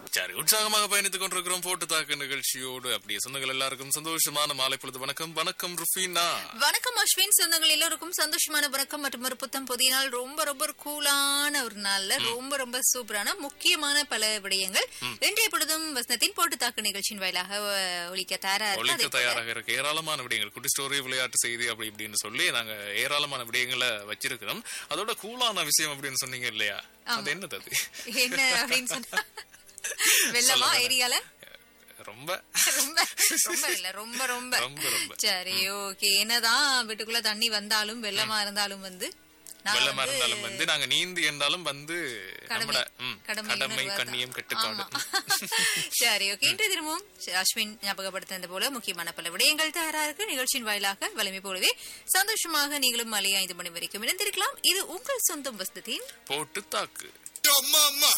சரி உற்சாகமாக பயணித்துக் கொண்டிருக்கிறோம் போட்டு தாக்கு நிகழ்ச்சியோடு அப்படியே சொந்தங்கள் எல்லாருக்கும் சந்தோஷமான மாலை பொழுது வணக்கம் வணக்கம் ருஃபீனா வணக்கம் அஸ்வின் சொந்தங்கள் எல்லோருக்கும் சந்தோஷமான வணக்கம் மற்றும் ஒரு புத்தம் புதிய நாள் ரொம்ப ரொம்ப கூலான ஒரு நாள்ல ரொம்ப ரொம்ப சூப்பரான முக்கியமான பல விடயங்கள் இன்றைய பொழுதும் வசனத்தின் போட்டு தாக்கு நிகழ்ச்சியின் வாயிலாக அஹ், ஒலிக்க தயாரா இருக்கு ஒழிக்க அதே போல தயாராக இருக்கு ஏராளமான விடயங்கள் குட்டி ஸ்டோரி விளையாட்டு செய்தி அப்படி இப்படின்னு சொல்லி நாங்க ஏராளமான விடயங்களை வச்சிருக்கிறோம் அதோட கூலான விஷயம் அப்படின்னு சொன்னீங்க இல்லையா அது என்னது அது என்ன அப்படின்னு சொன்னா வெள்ளமா ஏரியால ரொம்ப ரொம்ப ரொம்ப இல்ல ரொம்ப ரொம்ப ரொம்ப ரொம்ப சரி ஓகே என்னதான் வீட்டுக்குள்ள தண்ணி வந்தாலும் வெள்ளமா இருந்தாலும் வந்து நான் வெள்ளமா வந்து- இருந்தாலும் வந்து நாங்க நீந்தி இருந்தாலும் வந்து கடமை. நம்மட ம், கடமை கடமை உணர்வு கண்ணியம் அதான். கட்டுப்பாடு ஆமா. சரி ஓகே இன்று திரும்பவும் அஸ்வின் ஞாபகப்படுத்தினது போல முக்கியமான பல விடயங்கள் தயாரா இருக்கு நிகழ்ச்சியின் வாயிலாக வலிமை போலவே சந்தோஷமாக நீங்களும் மலை ஐந்து மணி வரைக்கும் இணைந்திருக்கலாம் இது உங்கள் சொந்தம் வசதியின் போட்டு தாக்கு Yo, mama.